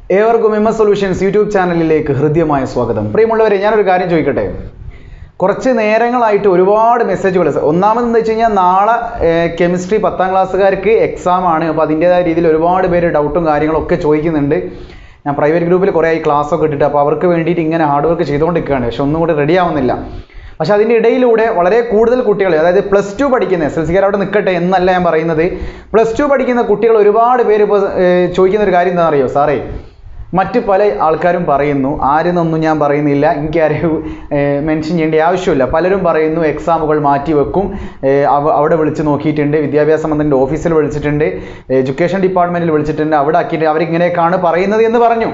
ഏവർക്കും M S solutions YouTube ചാനലിലേക്ക് ഹൃദ്യമായ സ്വാഗതം പ്രിയമുള്ളവരെ ഞാനൊരു കാര്യം ചോദിക്കട്ടെ കുറച്ച് നേരങ്ങളായിട്ട് ഒരുപാട് മെസ്സേജുകൾ ഒന്നാമതെന്ന് വെച്ച് കഴിഞ്ഞാൽ നാളെ കെമിസ്ട്രി പത്താം ക്ലാസ്സുകാർക്ക് എക്സാം ആണ് അപ്പോൾ അതിൻ്റേതായ രീതിയിൽ ഒരുപാട് പേര് ഡൗട്ടും കാര്യങ്ങളും ഒക്കെ ചോദിക്കുന്നുണ്ട് ഞാൻ പ്രൈവറ്റ് ഗ്രൂപ്പിൽ കുറേ ആയി ക്ലാസ് ഒക്കെ ഇട്ടിട്ട് അപ്പോൾ അവർക്ക് വേണ്ടിയിട്ട് ഇങ്ങനെ ഹാർഡ് വർക്ക് ചെയ്തുകൊണ്ടിരിക്കുകയാണ് പക്ഷെ ഒന്നും കൂടി റെഡി ആവുന്നില്ല പക്ഷെ അതിൻ്റെ ഇടയിലൂടെ വളരെ കൂടുതൽ കുട്ടികൾ അതായത് പ്ലസ് ടു പഠിക്കുന്ന എസ് എൽ സിക്കാർ അവിടെ നിൽക്കട്ടെ എന്നല്ല ഞാൻ പറയുന്നത് പ്ലസ് ടു പഠിക്കുന്ന കുട്ടികൾ ഒരുപാട് പേര് ഇപ്പോൾ ചോദിക്കുന്ന ഒരു കാര്യം എന്താണെന്ന് അറിയോ സാറേ മറ്റ് പല ആൾക്കാരും പറയുന്നു ആരെന്നൊന്നും ഞാൻ പറയുന്നില്ല എനിക്ക് ആരെയും മെൻഷൻ ചെയ്യേണ്ട ആവശ്യമില്ല പലരും പറയുന്നു എക്സാമുകൾ മാറ്റി വെക്കും ഏഹ് അവ- അവിടെ വിളിച്ച് നോക്കിയിട്ടുണ്ട് വിദ്യാഭ്യാസ മന്ത്രിൻ്റെ ഓഫീസിൽ വിളിച്ചിട്ടുണ്ട് എഡ്യൂക്കേഷൻ ഡിപ്പാർട്ട്മെൻറ്റിൽ വിളിച്ചിട്ടുണ്ട് അവിടെ ആക്കിയിട്ട് അവരിങ്ങനെയൊക്കെയാണ് പറയുന്നത് എന്ന് പറഞ്ഞു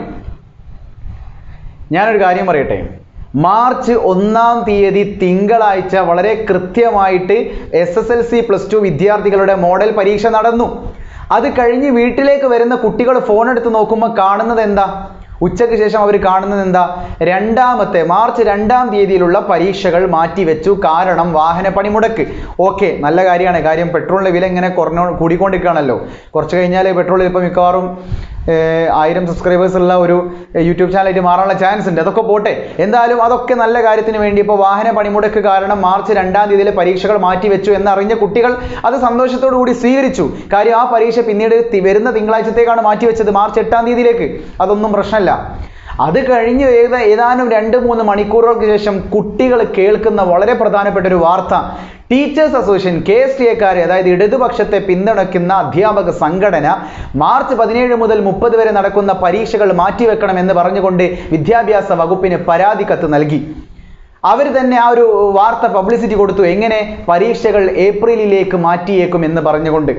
ഞാനൊരു കാര്യം പറയട്ടെ മാർച്ച് ഒന്നാം തീയതി തിങ്കളാഴ്ച വളരെ കൃത്യമായിട്ട് S S L C plus two വിദ്യാർത്ഥികളുടെ മോഡൽ പരീക്ഷ നടന്നു അത് കഴിഞ്ഞ് വീട്ടിലേക്ക് വരുന്ന കുട്ടികൾ ഫോൺ എടുത്ത് നോക്കുമ്പോൾ കാണുന്നത് എന്താ ഉച്ചയ്ക്ക് ശേഷം അവർ കാണുന്നത് എന്താ രണ്ടാമത്തെ മാർച്ച് രണ്ടാം തീയതിയിലുള്ള പരീക്ഷകൾ മാറ്റിവെച്ചു കാരണം വാഹന പണിമുടക്ക് ഓക്കെ നല്ല കാര്യമാണ് കാര്യം പെട്രോളിൻ്റെ വില ഇങ്ങനെ കുറഞ്ഞോ കൂടിക്കൊണ്ടിരിക്കുകയാണല്ലോ കുറച്ച് കഴിഞ്ഞാൽ പെട്രോൾ ഇപ്പോൾ മിക്കവാറും ഏഹ്, ആയിരം സബ്സ്ക്രൈബേഴ്സ് ഉള്ള ഒരു യൂട്യൂബ് ചാനലായിട്ട് മാറാനുള്ള ചാൻസ് ഉണ്ട് അതൊക്കെ പോട്ടെ എന്തായാലും അതൊക്കെ നല്ല കാര്യത്തിന് വേണ്ടി ഇപ്പോൾ വാഹന പണിമുടക്ക് കാരണം മാർച്ച് രണ്ടാം തീയതിയിലെ പരീക്ഷകൾ മാറ്റിവെച്ചു എന്നറിഞ്ഞ കുട്ടികൾ അത് സന്തോഷത്തോടു കൂടി സ്വീകരിച്ചു കാര്യം ആ പരീക്ഷ പിന്നീട് തി- വരുന്ന തിങ്കളാഴ്ചത്തേക്കാണ് മാറ്റിവെച്ചത് മാർച്ച് എട്ടാം തീയതിയിലേക്ക് അതൊന്നും പ്രശ്നമല്ല അത് കഴിഞ്ഞ് ഏത ഏതാനും രണ്ട് മൂന്ന് മണിക്കൂറുകൾക്ക് ശേഷം കുട്ടികൾ കേൾക്കുന്ന വളരെ പ്രധാനപ്പെട്ട ഒരു വാർത്ത teachers association K S T എക്കാരെ അതായത് ഇടതുപക്ഷത്തെ പിന്തുണയ്ക്കുന്ന അധ്യാപക സംഘടന മാർച്ച് പതിനേഴ് മുതൽ മുപ്പത് വരെ നടക്കുന്ന പരീക്ഷകൾ മാറ്റിവെക്കണമെന്ന് പറഞ്ഞുകൊണ്ട് വിദ്യാഭ്യാസ വകുപ്പിന് പരാതി കത്ത് നൽകി അവർ തന്നെ ആ ഒരു വാർത്ത പബ്ലിസിറ്റി കൊടുത്തു എങ്ങനെ പരീക്ഷകൾ ഏപ്രിലിലേക്ക് മാറ്റിയേക്കും എന്ന് പറഞ്ഞുകൊണ്ട്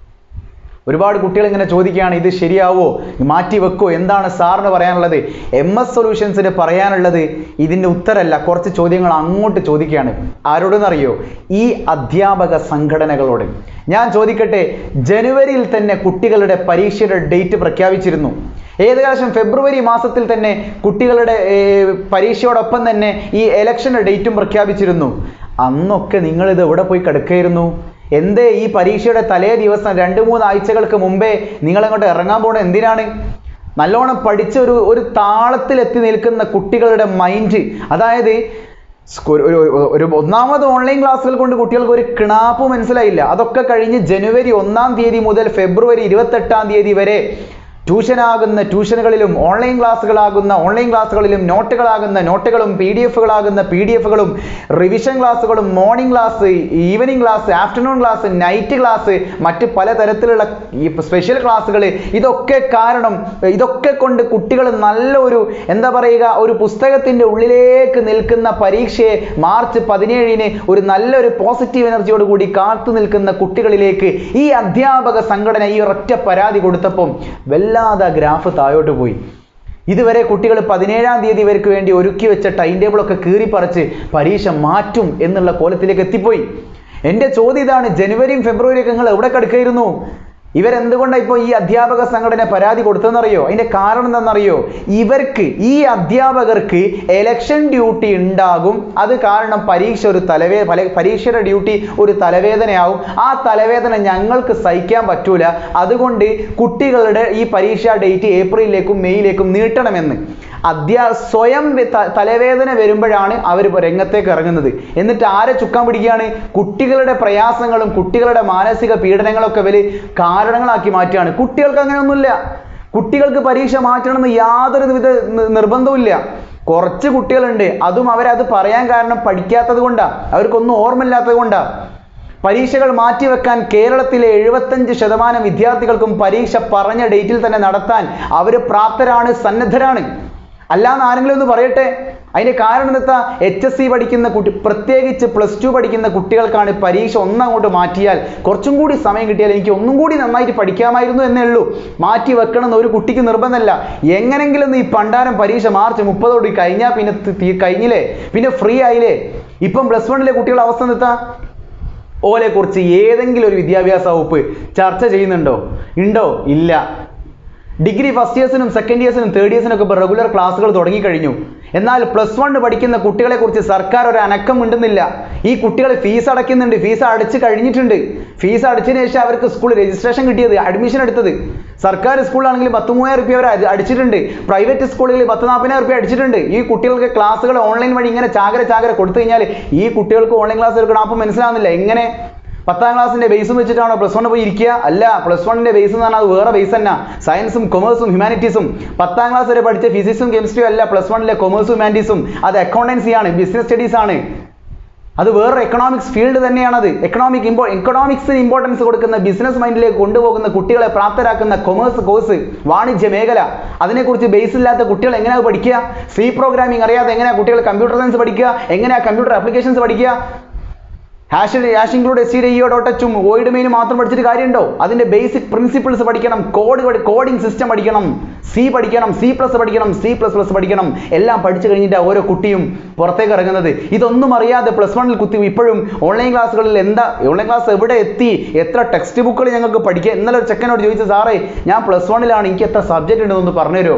ഒരുപാട് കുട്ടികൾ ഇങ്ങനെ ചോദിക്കുകയാണ് ഇത് ശരിയാവോ മാറ്റി വെക്കോ എന്താണ് സാറിന് പറയാനുള്ളത് എം എസ് സൊല്യൂഷൻസിന് പറയാനുള്ളത് ഇതിൻ്റെ ഉത്തരമല്ല കുറച്ച് ചോദ്യങ്ങൾ അങ്ങോട്ട് ചോദിക്കുകയാണ് ആരോടെന്നറിയോ ഈ അധ്യാപക സംഘടനകളോട് ഞാൻ ചോദിക്കട്ടെ ജനുവരിയിൽ തന്നെ കുട്ടികളുടെ പരീക്ഷയുടെ ഡേറ്റ് പ്രഖ്യാപിച്ചിരുന്നു ഏകദേശം ഫെബ്രുവരി മാസത്തിൽ തന്നെ കുട്ടികളുടെ ഏർ, പരീക്ഷയോടൊപ്പം തന്നെ ഈ ഇലക്ഷൻ്റെ ഡേറ്റും പ്രഖ്യാപിച്ചിരുന്നു അന്നൊക്കെ നിങ്ങളിത് എവിടെ പോയി കിടക്കായിരുന്നു എന്തേ ഈ പരീക്ഷയുടെ തലേ ദിവസം രണ്ട് മൂന്ന് ആഴ്ചകൾക്ക് മുമ്പേ നിങ്ങൾ അങ്ങോട്ട് ഇറങ്ങാൻ പോണത് എന്തിനാണ് നല്ലോണം പഠിച്ച ഒരു ഒരു താളത്തിലെത്തി നിൽക്കുന്ന കുട്ടികളുടെ മൈൻഡ് അതായത് സ്കൂ- ഒരു ഒരു- ഒരു ഒന്നാമത് ഓൺലൈൻ ക്ലാസ്സുകൾ കൊണ്ട് കുട്ടികൾക്ക് ഒരു കിണാപ്പ് മനസ്സിലായില്ല അതൊക്കെ കഴിഞ്ഞ് ജനുവരി ഒന്നാം തീയതി മുതൽ ഫെബ്രുവരി ഇരുപത്തെട്ടാം തീയതി വരെ ട്യൂഷനാകുന്ന ട്യൂഷനുകളിലും ഓൺലൈൻ ക്ലാസ്സുകളാകുന്ന ഓൺലൈൻ ക്ലാസ്സുകളിലും നോട്ടുകളാകുന്ന നോട്ടുകളും പി ഡി എഫുകളാകുന്ന പി ഡി എഫുകളും റിവിഷൻ ക്ലാസ്സുകളും morning class evening class afternoon class night class മറ്റ് പലതരത്തിലുള്ള ഈ സ്പെഷ്യൽ ക്ലാസ്സുകൾ ഇതൊക്കെ കാരണം ഇതൊക്കെ കൊണ്ട് കുട്ടികൾ നല്ല ഒരു എന്താ പറയുക ഒരു പുസ്തകത്തിൻ്റെ ഉള്ളിലേക്ക് നിൽക്കുന്ന പരീക്ഷയെ മാർച്ച് പതിനേഴിന് ഒരു നല്ലൊരു പോസിറ്റീവ് എനർജിയോട് കൂടി കാത്തു നിൽക്കുന്ന കുട്ടികളിലേക്ക് ഈ അധ്യാപക സംഘടന ഈ ഒരൊറ്റ പരാതി കൊടുത്തപ്പം വല്ലാതെ ആ ഗ്രാഫ് താഴോട്ട് പോയി ഇതുവരെ കുട്ടികൾ പതിനേഴാം തീയതി ഇവർക്ക് വേണ്ടി ഒരുക്കി വെച്ച ടൈം ടേബിളൊക്കെ കീറിപ്പറിച്ച് പരീക്ഷ മാറ്റും എന്നുള്ള കോലത്തിലേക്ക് എത്തിപ്പോയി എൻ്റെ ചോദ്യം ഇതാണ് ജനുവരിയും ഫെബ്രുവരിയൊക്കെ നിങ്ങൾ എവിടെ കിടക്കായിരുന്നു ഇവരെന്തുകൊണ്ടാണ് ഇപ്പോൾ ഈ അധ്യാപക സംഘടന പരാതി കൊടുത്തതെന്നറിയോ അതിൻ്റെ കാരണം എന്താണെന്നറിയോ ഇവർക്ക് ഈ അധ്യാപകർക്ക് എലക്ഷൻ ഡ്യൂട്ടി ഉണ്ടാകും അത് കാരണം പരീക്ഷ ഒരു തലവേ പല- പരീക്ഷയുടെ ഡ്യൂട്ടി ഒരു തലവേദനയാവും ആ തലവേദന ഞങ്ങൾക്ക് സഹിക്കാൻ പറ്റൂല അതുകൊണ്ട് കുട്ടികളുടെ ഈ പരീക്ഷാ ഡേറ്റ് ഏപ്രിലിലേക്കും മെയ്യിലേക്കും നീട്ടണമെന്ന് അധ്യാ സ്വയം വെ- ത- തലവേദന വരുമ്പോഴാണ് അവർ രംഗത്തേക്ക് ഇറങ്ങുന്നത് എന്നിട്ട് ആരെ ചുക്കാൻ പിടിക്കുകയാണ് കുട്ടികളുടെ പ്രയാസങ്ങളും കുട്ടികളുടെ മാനസിക പീഡനങ്ങളൊക്കെ ഇവര് കാരണങ്ങളാക്കി മാറ്റുകയാണ് കുട്ടികൾക്ക് അങ്ങനെയൊന്നുമില്ല കുട്ടികൾക്ക് പരീക്ഷ മാറ്റണമെന്ന് യാതൊരു വിധ നി- നിർബന്ധവുമില്ല കുറച്ച് കുട്ടികളുണ്ട് അതും അവരത് പറയാൻ കാരണം പഠിക്കാത്തത് കൊണ്ടാണ് അവർക്കൊന്നും ഓർമ്മയില്ലാത്തത് കൊണ്ടാണ് പരീക്ഷകൾ മാറ്റിവെക്കാൻ കേരളത്തിലെ എഴുപത്തഞ്ച് ശതമാനം വിദ്യാർത്ഥികൾക്കും പരീക്ഷ പറഞ്ഞ ഡേറ്റിൽ തന്നെ നടത്താൻ അവർ പ്രാപ്തരാണ് സന്നദ്ധരാണ് അല്ലാന്ന് ആരെങ്കിലും ഒന്ന് പറയട്ടെ അതിന്റെ കാരണം എന്താ എച്ച് എസ് സി പഠിക്കുന്ന കുട്ടി പ്രത്യേകിച്ച് പ്ലസ് ടു പഠിക്കുന്ന കുട്ടികൾക്കാണ് പരീക്ഷ ഒന്നങ്ങോട്ട് മാറ്റിയാൽ കുറച്ചും കൂടി സമയം കിട്ടിയാൽ എനിക്ക് ഒന്നും കൂടി നന്നായിട്ട് പഠിക്കാമായിരുന്നു എന്നേ ഉള്ളൂ മാറ്റി വെക്കണം എന്ന് ഒരു കുട്ടിക്ക് നിർബന്ധമല്ല എങ്ങനെങ്കിലും ഒന്ന് ഈ പണ്ടാരം പരീക്ഷ മാർച്ച് മുപ്പതോട് കഴിഞ്ഞാൽ പിന്നെ തി- തി- കഴിഞ്ഞില്ലേ പിന്നെ ഫ്രീ ആയില്ലേ ഇപ്പം പ്ലസ് വണ്ണിലെ കുട്ടികളുടെ അവസ്ഥ എന്താ ഓലെ കുറിച്ച് ഏതെങ്കിലും ഒരു വിദ്യാഭ്യാസ വകുപ്പ് ചർച്ച ചെയ്യുന്നുണ്ടോ ഉണ്ടോ ഇല്ല ഡിഗ്രി ഫസ്റ്റ് ഇയേഴ്സിനും സെക്കൻഡ് ഇയേഴ്സിനും തേർഡ് ഇയേഴ്സിനും ഒക്കെ ഇപ്പോൾ റെഗുലർ ക്ലാസ്സുകൾ തുടങ്ങിക്കഴിഞ്ഞു എന്നാൽ പ്ലസ് വൺ പഠിക്കുന്ന കുട്ടികളെ കുറിച്ച് സർക്കാർ ഒരു അനക്കം മിണ്ടുന്നില്ല ഈ കുട്ടികൾ ഫീസ് അടയ്ക്കുന്നുണ്ട് ഫീസ് അടച്ച് കഴിഞ്ഞിട്ടുണ്ട് ഫീസ് അടച്ചതിന് ശേഷം അവർക്ക് സ്കൂൾ രജിസ്ട്രേഷൻ കിട്ടിയത് അഡ്മിഷൻ എടുത്തത് സർക്കാർ സ്കൂളാണെങ്കിൽ പത്ത് മൂവായിരം റുപ്യ അവർ അടി- അടിച്ചിട്ടുണ്ട് പ്രൈവറ്റ് സ്കൂളുകളിൽ പത്ത് നാൽപ്പതിനായിരം റുപ്യ അടിച്ചിട്ടുണ്ട് ഈ കുട്ടികൾക്ക് ക്ലാസ്സുകൾ ഓൺലൈൻ വഴി ഇങ്ങനെ ചാകര ചാകര കൊടുത്തു കഴിഞ്ഞാൽ ഈ കുട്ടികൾക്ക് ഓൺലൈൻ ക്ലാസ് എടുക്കണം അപ്പം മനസ്സിലാവുന്നില്ല എങ്ങനെ പത്താം ക്ലാസ്സിന്റെ ബേസും വെച്ചിട്ടാണോ പ്ലസ് വൺ പോയി ഇരിക്കുക അല്ല പ്ലസ് വണ്ണിന്റെ ബേസ് എന്ന് പറഞ്ഞാൽ അത് വേറെ ബേസ് തന്നെ സയൻസും കൊമേഴ്സും ഹ്യൂമാനിറ്റീസും പത്താം ക്ലാസ് വരെ പഠിച്ച ഫിസിക്സും കെമിസ്ട്രിയും അല്ല പ്ലസ് വണ്ണിലെ കൊമേഴ്സും ഹ്യൂമാനിറ്റീസും അത് അക്കൗണ്ടൻസി ആണ് ബിസിനസ് സ്റ്റഡീസ് ആണ് അത് വേറൊരു എക്കണോമിക്സ് ഫീൽഡ് തന്നെയാണത് എക്കണോമിക് ഇമ്പോ എക്കണോമിക്സിന് ഇമ്പോർട്ടൻസ് കൊടുക്കുന്ന ബിസിനസ് മൈൻഡിലേക്ക് കൊണ്ടുപോകുന്ന കുട്ടികളെ പ്രാപ്തരാക്കുന്ന കൊമേഴ്സ് കോഴ്സ് വാണിജ്യ മേഖല അതിനെക്കുറിച്ച് ബേസ് ഇല്ലാത്ത കുട്ടികൾ എങ്ങനെയാണ് പഠിക്കുക സി പ്രോഗ്രാമിംഗ് അറിയാതെ എങ്ങനെയാണ് കുട്ടികൾ കമ്പ്യൂട്ടർ സയൻസ് പഠിക്കുക എങ്ങനെയാണ് കമ്പ്യൂട്ടർ ആപ്ലിക്കേഷൻസ് പഠിക്കുക hash hash include S C ഇഒ ഡോട്ട് എച്ചും ഓയിഡ് മെയിനും മാത്രം പഠിച്ചിട്ട് കാര്യമുണ്ടോ അതിന്റെ ബേസിക് പ്രിൻസിപ്പിൾസ് പഠിക്കണം കോഡ് കോഡിംഗ് സിസ്റ്റം പഠിക്കണം സി പഠിക്കണം സി പ്ലസ് പഠിക്കണം സി പ്ലസ് പ്ലസ് പഠിക്കണം എല്ലാം പഠിച്ചു കഴിഞ്ഞിട്ട് ഓരോ കുട്ടിയും പുറത്തേക്ക് ഇറങ്ങുന്നത് ഇതൊന്നും അറിയാതെ പ്ലസ് വണ്ണിൽ കുത്തി ഇപ്പോഴും ഓൺലൈൻ ക്ലാസ്സുകളിൽ എന്താ ഓൺലൈൻ ക്ലാസ് എവിടെ എത്തി എത്ര ടെക്സ്റ്റ് ബുക്കുകൾ ഞങ്ങൾക്ക് പഠിക്കുക ഇന്നലെ ഒരു ചെക്കനോട് ചോദിച്ചു സാറേ ഞാൻ പ്ലസ് വണ്ണിലാണ് എനിക്ക് എത്ര സബ്ജക്റ്റ് ഉണ്ടെന്ന് പറഞ്ഞുതരുമോ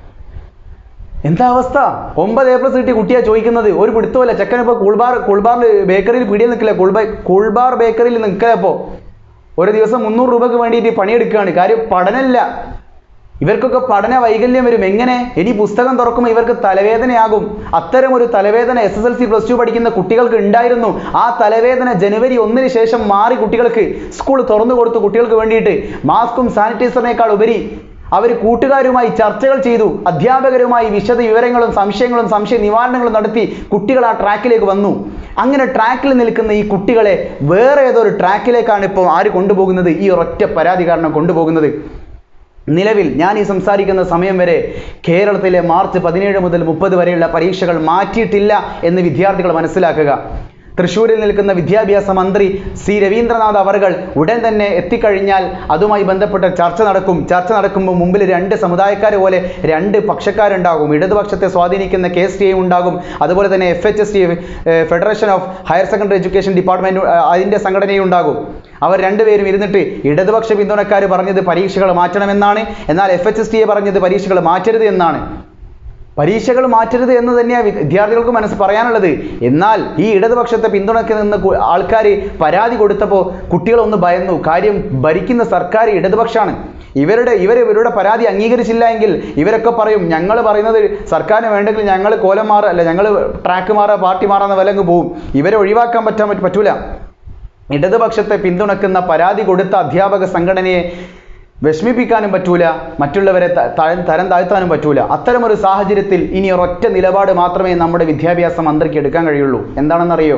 എന്താ അവസ്ഥ ഒമ്പത് എ പ്ലസ് കിട്ടിയ കുട്ടിയാ ചോദിക്കുന്നത് ഒരു പിടുത്തമല്ല ചെക്കൻ ഇപ്പോൾ കൂൾബാർ കൂൾബാറിൽ ബേക്കറിയിൽ പിടിയിൽ നിൽക്കില്ല കൂൾബാ കൂൾബാർ ബേക്കറിയിൽ നിൽക്കില്ല ഇപ്പോൾ ഒരു ദിവസം മുന്നൂറ് രൂപയ്ക്ക് വേണ്ടിയിട്ട് പണിയെടുക്കുകയാണ് കാര്യം പഠനമില്ല ഇവർക്കൊക്കെ പഠന വൈകല്യം വരും എങ്ങനെ ഇനി പുസ്തകം തുറക്കുമ്പോൾ ഇവർക്ക് തലവേദനയാകും അത്തരം ഒരു തലവേദന S S L C plus two പഠിക്കുന്ന കുട്ടികൾക്ക് ഉണ്ടായിരുന്നു ആ തലവേദന ജനുവരി ഒന്നിന് ശേഷം മാറി കുട്ടികൾക്ക് സ്കൂൾ തുറന്നു കൊടുത്തു കുട്ടികൾക്ക് വേണ്ടിയിട്ട് മാസ്കും സാനിറ്റൈസറിനേക്കാൾ ഉപരി അവർ കൂട്ടുകാരുമായി ചർച്ചകൾ ചെയ്തു അധ്യാപകരുമായി വിശദ വിവരങ്ങളും സംശയങ്ങളും സംശയ നിവാരണങ്ങളും നടത്തി കുട്ടികൾ ആ ട്രാക്കിലേക്ക് വന്നു അങ്ങനെ ട്രാക്കിൽ നിൽക്കുന്ന ഈ കുട്ടികളെ വേറെ ഏതോ ഒരു ട്രാക്കിലേക്കാണ് ഇപ്പോൾ ആര് കൊണ്ടുപോകുന്നത് ഈ ഒരൊറ്റ പരാതി കാരണം കൊണ്ടുപോകുന്നത് നിലവിൽ ഞാൻ ഈ സംസാരിക്കുന്ന സമയം വരെ കേരളത്തിലെ മാർച്ച് പതിനേഴ് മുതൽ മുപ്പത് വരെയുള്ള പരീക്ഷകൾ മാറ്റിയിട്ടില്ല എന്ന് വിദ്യാർത്ഥികൾ മനസ്സിലാക്കുക തൃശ്ശൂരിൽ നിൽക്കുന്ന വിദ്യാഭ്യാസ മന്ത്രി സി രവീന്ദ്രനാഥ് അവർകൾ ഉടൻ തന്നെ എത്തിക്കഴിഞ്ഞാൽ അതുമായി ബന്ധപ്പെട്ട ചർച്ച നടക്കും ചർച്ച നടക്കുമ്പോൾ മുമ്പിൽ രണ്ട് സമുദായക്കാരെ പോലെ രണ്ട് പക്ഷക്കാരുണ്ടാകും ഇടതുപക്ഷത്തെ സ്വാധീനിക്കുന്ന കെ എസ് ടി ഐ ഉണ്ടാകും അതുപോലെ തന്നെ F H S T federation of higher secondary education department അതിൻ്റെ സംഘടനയും ഉണ്ടാകും അവർ രണ്ടുപേരും ഇരുന്നിട്ട് ഇടതുപക്ഷ പിന്തുണക്കാർ പറഞ്ഞത് പരീക്ഷകൾ മാറ്റണമെന്നാണ് എന്നാൽ F H S T A പറഞ്ഞത് പരീക്ഷകൾ മാറ്റരുത് എന്നാണ് പരീക്ഷകൾ മാറ്റരുത് എന്ന് തന്നെയാണ് വിദ്യാർത്ഥികൾക്ക് മനസ്സ് പറയാനുള്ളത് എന്നാൽ ഈ ഇടതുപക്ഷത്തെ പിന്തുണയ്ക്ക് നിന്ന് ആൾക്കാർ പരാതി കൊടുത്തപ്പോൾ കുട്ടികളൊന്ന് ഭയന്നു കാര്യം ഭരിക്കുന്ന സർക്കാർ ഇടതുപക്ഷമാണ് ഇവരുടെ ഇവർ ഇവരുടെ പരാതി അംഗീകരിച്ചില്ല എങ്കിൽ ഇവരൊക്കെ പറയും ഞങ്ങൾ പറയുന്നത് സർക്കാരിന് വേണ്ടെങ്കിൽ ഞങ്ങൾ കോലം മാറുക അല്ല ഞങ്ങൾ ട്രാക്ക് മാറുക പാർട്ടി മാറാന്ന വിലങ്ങ് പോവും ഇവരെ ഒഴിവാക്കാൻ പറ്റാൻ പറ്റ- പറ്റൂല ഇടതുപക്ഷത്തെ പിന്തുണക്കുന്ന പരാതി കൊടുത്ത അധ്യാപക സംഘടനയെ വിഷമിപ്പിക്കാനും പറ്റൂല മറ്റുള്ളവരെ ത- ത- തരം താഴ്ത്താനും പറ്റൂല അത്തരമൊരു സാഹചര്യത്തിൽ ഇനി ഒരൊറ്റ നിലപാട് മാത്രമേ നമ്മുടെ വിദ്യാഭ്യാസ മന്ത്രിക്ക് എടുക്കാൻ കഴിയുള്ളൂ എന്താണെന്നറിയോ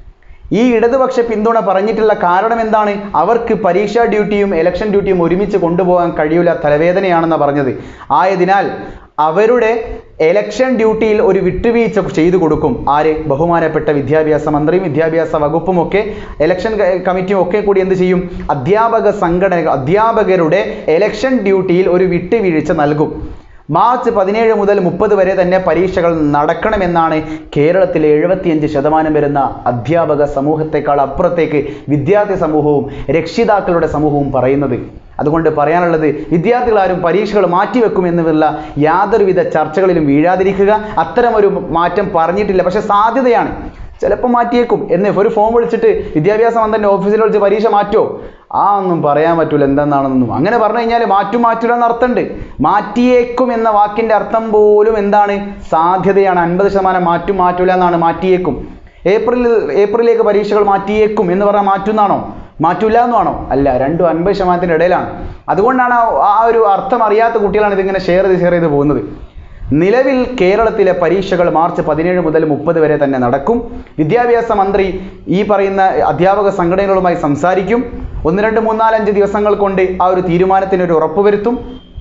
ഈ ഇടതുപക്ഷ പിന്തുണ പറഞ്ഞിട്ടുള്ള കാരണം എന്താണ് അവർക്ക് പരീക്ഷാ ഡ്യൂട്ടിയും ഇലക്ഷൻ ഡ്യൂട്ടിയും ഒരുമിച്ച് കൊണ്ടുപോകാൻ കഴിയൂല തലവേദനയാണെന്ന് പറഞ്ഞത് ആയതിനാൽ അവരുടെ എലക്ഷൻ ഡ്യൂട്ടിയിൽ ഒരു വിട്ടുവീഴ്ച ചെയ്തു കൊടുക്കും ആര് ബഹുമാനപ്പെട്ട വിദ്യാഭ്യാസ മന്ത്രിയും വിദ്യാഭ്യാസ വകുപ്പും ഒക്കെ എലക്ഷൻ ക- കമ്മിറ്റിയും ഒക്കെ കൂടി എന്ത് ചെയ്യും അധ്യാപക സംഘടന അധ്യാപകരുടെ എലക്ഷൻ ഡ്യൂട്ടിയിൽ ഒരു വിട്ടുവീഴ്ച നൽകും മാർച്ച് പതിനേഴ് മുതൽ മുപ്പത് വരെ തന്നെ പരീക്ഷകൾ നടക്കണമെന്നാണ് കേരളത്തിലെ എഴുപത്തിയഞ്ച് ശതമാനം വരുന്ന അധ്യാപക സമൂഹത്തെക്കാൾ അപ്പുറത്തേക്ക് വിദ്യാർത്ഥി സമൂഹവും രക്ഷിതാക്കളുടെ സമൂഹവും പറയുന്നത് അതുകൊണ്ട് പറയാനുള്ളത് വിദ്യാർത്ഥികൾ ആരും പരീക്ഷകൾ മാറ്റിവെക്കുമെന്നുള്ള യാതൊരുവിധ ചർച്ചകളിലും വീഴാതിരിക്കുക അത്തരമൊരു മാറ്റം പറഞ്ഞിട്ടില്ല പക്ഷെ സാധ്യതയാണ് ചിലപ്പോൾ മാറ്റിയേക്കും എന്ന് ഒരു ഫോം വിളിച്ചിട്ട് വിദ്യാഭ്യാസ മന്ത്രിൻ്റെ ഓഫീസിൽ വിളിച്ച് പരീക്ഷ മാറ്റോ ആ ഒന്നും പറയാൻ പറ്റൂല എന്താണെന്നൊന്നും അങ്ങനെ പറഞ്ഞു കഴിഞ്ഞാൽ മാറ്റും മാറ്റൂല എന്ന് അർത്ഥമുണ്ട് മാറ്റിയേക്കും എന്ന വാക്കിൻ്റെ അർത്ഥം പോലും എന്താണ് സാധ്യതയാണ് അൻപത് ശതമാനം മാറ്റും മാറ്റൂല എന്നാണ് മാറ്റിയേക്കും ഏപ്രിലിൽ ഏപ്രിലേക്ക് പരീക്ഷകൾ മാറ്റിയേക്കും എന്ന് പറഞ്ഞാൽ മാറ്റുന്നാണോ മാറ്റൂല എന്നാണോ അല്ല രണ്ടും അൻപത് ശതമാനത്തിൻ്റെ ഇടയിലാണ് അതുകൊണ്ടാണ് ആ- ആ ഒരു അർത്ഥം അറിയാത്ത കുട്ടികളാണ് ഇതിങ്ങനെ ഷെയർ ചെയ്ത് ഷെയർ ചെയ്ത് പോകുന്നത് നിലവിൽ കേരളത്തിലെ പരീക്ഷകൾ മാർച്ച് പതിനേഴ് മുതൽ മുപ്പത് വരെ തന്നെ നടക്കും വിദ്യാഭ്യാസ മന്ത്രി ഈ പറയുന്ന അധ്യാപക സംഘടനകളുമായി സംസാരിക്കും ഒന്ന് രണ്ട് മൂന്നാലഞ്ച് ദിവസങ്ങൾ കൊണ്ട് ആ ഒരു തീരുമാനത്തിന് ഒരു ഉറപ്പുവരുത്തും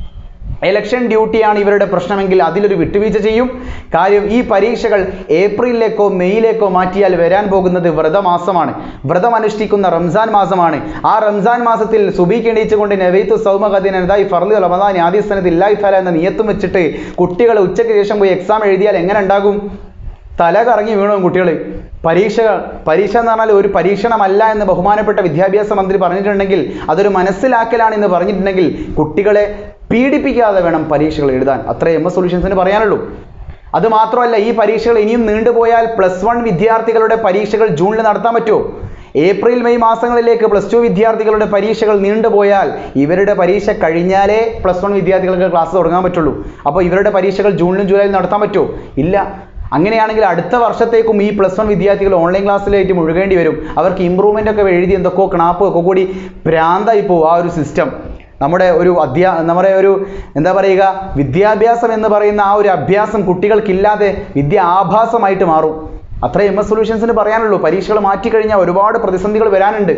ഇലക്ഷൻ ഡ്യൂട്ടിയാണ് ഇവരുടെ പ്രശ്നമെങ്കിൽ അതിലൊരു വിട്ടുവീഴ്ച ചെയ്യും കാര്യം ഈ പരീക്ഷകൾ ഏപ്രിലിലേക്കോ മെയ്യിലേക്കോ മാറ്റിയാൽ വരാൻ പോകുന്നത് വ്രതമാസമാണ് വ്രതം അനുഷ്ഠിക്കുന്ന റംസാൻ മാസമാണ് ആ റംസാൻ മാസത്തിൽ സുബീക്ക് എണീച്ചുകൊണ്ട് നവൈത്തു സൗമഗദിനായി ഫർലി റമദാൻ ആദ്യ സ്ഥാനത്ത് ഇല്ലായി തല എന്ന നിയത്തും വെച്ചിട്ട് കുട്ടികൾ ഉച്ചയ്ക്ക് ശേഷം പോയി എക്സാം എഴുതിയാൽ എങ്ങനെ ഉണ്ടാകും തല കറങ്ങി വീണു കുട്ടികൾ പരീക്ഷകൾ പരീക്ഷ എന്ന് പറഞ്ഞാൽ ഒരു പരീക്ഷണമല്ല എന്ന് ബഹുമാനപ്പെട്ട വിദ്യാഭ്യാസ മന്ത്രി പറഞ്ഞിട്ടുണ്ടെങ്കിൽ അതൊരു മനസ്സിലാക്കലാണ് എന്ന് പറഞ്ഞിട്ടുണ്ടെങ്കിൽ കുട്ടികളെ പീഡിപ്പിക്കാതെ വേണം പരീക്ഷകൾ എഴുതാൻ അത്രേ എം എസ് സൊല്യൂഷൻസിന് പറയാനുള്ളൂ അത് മാത്രമല്ല ഈ പരീക്ഷകൾ ഇനിയും നീണ്ടുപോയാൽ പ്ലസ് വൺ വിദ്യാർത്ഥികളുടെ പരീക്ഷകൾ ജൂണിൽ നടത്താൻ പറ്റുമോ ഏപ്രിൽ മെയ് മാസങ്ങളിലേക്ക് പ്ലസ് ടു വിദ്യാർത്ഥികളുടെ പരീക്ഷകൾ നീണ്ടുപോയാൽ ഇവരുടെ പരീക്ഷ കഴിഞ്ഞാലേ പ്ലസ് വൺ വിദ്യാർത്ഥികൾക്ക് ക്ലാസ് തുടങ്ങാൻ പറ്റുള്ളൂ അപ്പോൾ ഇവരുടെ പരീക്ഷകൾ ജൂണിലും ജൂലൈയിലും നടത്താൻ പറ്റുമോ ഇല്ല അങ്ങനെയാണെങ്കിൽ അടുത്ത വർഷത്തേക്കും ഈ പ്ലസ് വൺ വിദ്യാർത്ഥികൾ ഓൺലൈൻ ക്ലാസ്സിലായിട്ട് മുഴുകേണ്ടി വരും അവർക്ക് ഇമ്പ്രൂവ്മെൻ്റ് ഒക്കെ എഴുതി എന്തൊക്കെയോ ക്ണാപ്പ് ഒക്കെ കൂടി ഭ്രാന്തായി പോകും ആ ഒരു സിസ്റ്റം നമ്മുടെ ഒരു അധ്യാ നമ്മുടെ ഒരു എന്താ പറയുക വിദ്യാഭ്യാസം എന്ന് പറയുന്ന ആ ഒരു അഭ്യാസം കുട്ടികൾക്കില്ലാതെ വിദ്യ ആഭാസമായിട്ട് മാറും അത്ര എം എസ് സൊല്യൂഷൻസിന് പറയാനുള്ളൂ പരീക്ഷകൾ മാറ്റിക്കഴിഞ്ഞാൽ ഒരുപാട് പ്രതിസന്ധികൾ വരാനുണ്ട്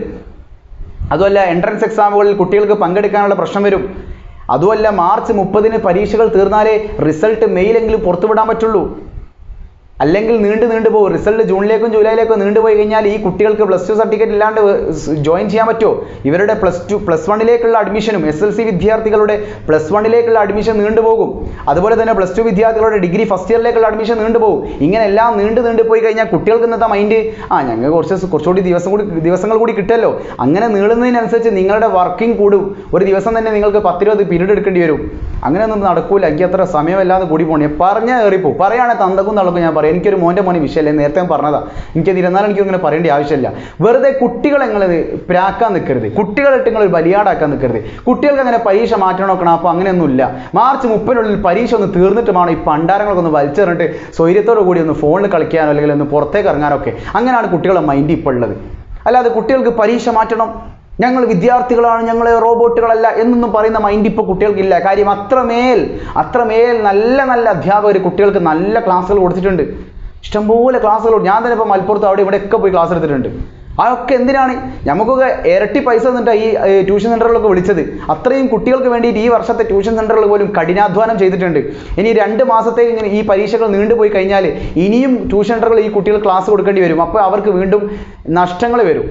അതുമല്ല എൻട്രൻസ് എക്സാമുകളിൽ കുട്ടികൾക്ക് പങ്കെടുക്കാനുള്ള പ്രശ്നം വരും അതുമല്ല മാർച്ച് മുപ്പതിന് പരീക്ഷകൾ തീർന്നാലേ റിസൾട്ട് മെയിലെങ്കിലും പുറത്തുവിടാൻ പറ്റുള്ളൂ അല്ലെങ്കിൽ നീണ്ടു നീണ്ടു പോകും റിസൾട്ട് ജൂണിലേക്കും ജൂലൈയിലേക്കും നീണ്ടുപോയി കഴിഞ്ഞാൽ ഈ കുട്ടികൾക്ക് പ്ലസ് ടു സർട്ടിഫിക്കറ്റ് ഇല്ലാണ്ട് ജോയിൻ ചെയ്യാൻ പറ്റുമോ ഇവരുടെ പ്ലസ് ടു പ്ലസ് വണ്ണിലേക്കുള്ള അഡ്മിഷനും എസ് എൽ സി വിദ്യാർത്ഥികളുടെ പ്ലസ് വണ്ണിലേക്കുള്ള അഡ്മിഷൻ നീണ്ടുപോകും അതുപോലെ തന്നെ പ്ലസ് ടു വിദ്യാർത്ഥികളുടെ ഡിഗ്രി ഫസ്റ്റ് ഇയറിലേക്കുള്ള അഡ്മിഷൻ നീണ്ടുപോകും ഇങ്ങനെ എല്ലാം നീണ്ടു നീണ്ടു പോയി കഴിഞ്ഞാൽ കുട്ടികൾക്ക് ഇന്നത്തെ മൈൻഡ് ആ ഞങ്ങൾ കുറച്ച് കുറച്ചുകൂടി ദിവസം കൂടി ദിവസങ്ങൾ കൂടി കിട്ടുമല്ലോ അങ്ങനെ നീളുന്നതിനനുസരിച്ച് നിങ്ങളുടെ വർക്കിംഗ് കൂടും ഒരു ദിവസം തന്നെ നിങ്ങൾക്ക് പത്തിരുപത് പീരീഡ് എടുക്കേണ്ടി വരും അങ്ങനെയൊന്നും നടക്കൂല എനിക്ക് അത്ര സമയമല്ലാതെ കൂടി പോകണേ പറഞ്ഞാൽ കയറിപ്പോ പറയുകയാണെങ്കിൽ തന്തക്കും തള്ളക്കും ഞാൻ പറയാം എനിക്കൊരു മോൻ്റെ മോനെ വിഷയമല്ല നേരത്തെ ഞാൻ പറഞ്ഞതാ എനിക്കത് ഇരുന്നാലും എനിക്ക് ഇങ്ങനെ പറയേണ്ട ആവശ്യമില്ല വെറുതെ കുട്ടികളെ നിങ്ങൾ പ്രാക്കാൻ നിൽക്കരുത് കുട്ടികളിട്ട് നിങ്ങൾ ബലിയാടാക്കാൻ നിൽക്കരുത് കുട്ടികൾക്ക് അങ്ങനെ പരീക്ഷ മാറ്റണം നോക്കണം അപ്പോൾ അങ്ങനെയൊന്നുമില്ല മാർച്ച് മുപ്പതിനുള്ളിൽ പരീക്ഷ ഒന്ന് തീർന്നിട്ട് വേണം ഈ പണ്ടാരങ്ങളൊക്കെ ഒന്ന് വലിച്ചെറിഞ്ഞിട്ട് സ്വൈര്യത്തോടു കൂടി ഒന്ന് ഫോണിൽ കളിക്കാനോ അല്ലെങ്കിൽ ഒന്ന് പുറത്തേക്ക് ഇറങ്ങാനോ ഒക്കെ അങ്ങനെയാണ് കുട്ടികളുടെ മൈൻഡ് ഇപ്പോൾ ഉള്ളത് അല്ലാതെ കുട്ടികൾക്ക് പരീക്ഷ മാറ്റണം ഞങ്ങൾ വിദ്യാർത്ഥികളാണ് ഞങ്ങൾ റോബോട്ടുകളല്ല എന്നൊന്നും പറയുന്ന മൈൻഡ് ഇപ്പോൾ കുട്ടികൾക്കില്ല കാര്യം അത്രമേൽ അത്രമേൽ നല്ല നല്ല അധ്യാപകർ കുട്ടികൾക്ക് നല്ല ക്ലാസ്സുകൾ കൊടുത്തിട്ടുണ്ട് ഇഷ്ടംപോലെ ക്ലാസ്സുകൾ ഞാൻ തന്നെ ഇപ്പോൾ മലപ്പുറത്ത് അവിടെ ഇവിടെയൊക്കെ പോയി ക്ലാസ് എടുത്തിട്ടുണ്ട് അതൊക്കെ എന്തിനാണ് നമുക്കൊക്കെ ഇരട്ടി പൈസ തന്നിട്ട് ഈ ഏർ, ട്യൂഷൻ സെൻ്ററുകളൊക്കെ വിളിച്ചത് അത്രയും കുട്ടികൾക്ക് വേണ്ടിയിട്ട് ഈ വർഷത്തെ ട്യൂഷൻ സെൻ്ററുകൾ പോലും കഠിനാധ്വാനം ചെയ്തിട്ടുണ്ട് ഇനി രണ്ട് മാസത്തേക്ക് ഇങ്ങനെ ഈ പരീക്ഷകൾ നീണ്ടുപോയി കഴിഞ്ഞാൽ ഇനിയും ട്യൂഷൻ സെൻ്ററുകൾ ഈ കുട്ടികൾ ക്ലാസ് കൊടുക്കേണ്ടി വരും അപ്പോൾ അവർക്ക് വീണ്ടും നഷ്ടങ്ങൾ വരും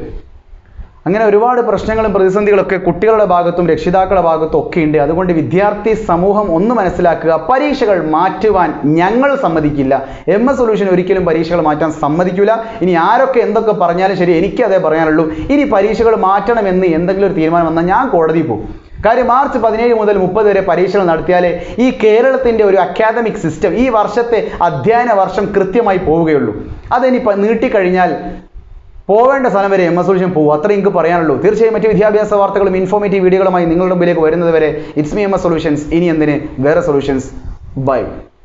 അങ്ങനെ ഒരുപാട് പ്രശ്നങ്ങളും പ്രതിസന്ധികളൊക്കെ കുട്ടികളുടെ ഭാഗത്തും രക്ഷിതാക്കളുടെ ഭാഗത്തും ഒക്കെ ഉണ്ട് അതുകൊണ്ട് വിദ്യാർത്ഥി സമൂഹം ഒന്ന് മനസ്സിലാക്കുക പരീക്ഷകൾ മാറ്റുവാൻ ഞങ്ങൾ സമ്മതിക്കില്ല എം എസ് സൊല്യൂഷൻ ഒരിക്കലും പരീക്ഷകൾ മാറ്റാൻ സമ്മതിക്കില്ല ഇനി ആരൊക്കെ എന്തൊക്കെ പറഞ്ഞാലും ശരി എനിക്ക് അതേ പറയാനുള്ളൂ ഇനി പരീക്ഷകൾ മാറ്റണമെന്ന് എന്തെങ്കിലും ഒരു തീരുമാനം വന്നാൽ ഞാൻ കോടതിയിൽ പോകും കാര്യം മാർച്ച് പതിനേഴ് മുതൽ മുപ്പത് വരെ പരീക്ഷകൾ നടത്തിയാലേ ഈ കേരളത്തിൻ്റെ ഒരു അക്കാദമിക് സിസ്റ്റം ഈ വർഷത്തെ അധ്യയന വർഷം കൃത്യമായി പോവുകയുള്ളൂ അതിനി പ- നീട്ടിക്കഴിഞ്ഞാൽ പോവേണ്ട സ്ഥലം വരെ എം എസ് സൊല്യൂഷൻ പോകും അത്രയും എനിക്ക് പറയാനുള്ളൂ തീർച്ചയായും മറ്റ് വിദ്യാഭ്യാസ വാർത്തകളും ഇൻഫോർമേറ്റീവ് വീഡിയോകളുമായി നിങ്ങളുടെ മുമ്പിലേക്ക് വരുന്നത് വരെ it's me M S solutions ഇനി എന്തിന് വേറെ സൊല്യൂഷൻസ് ബൈ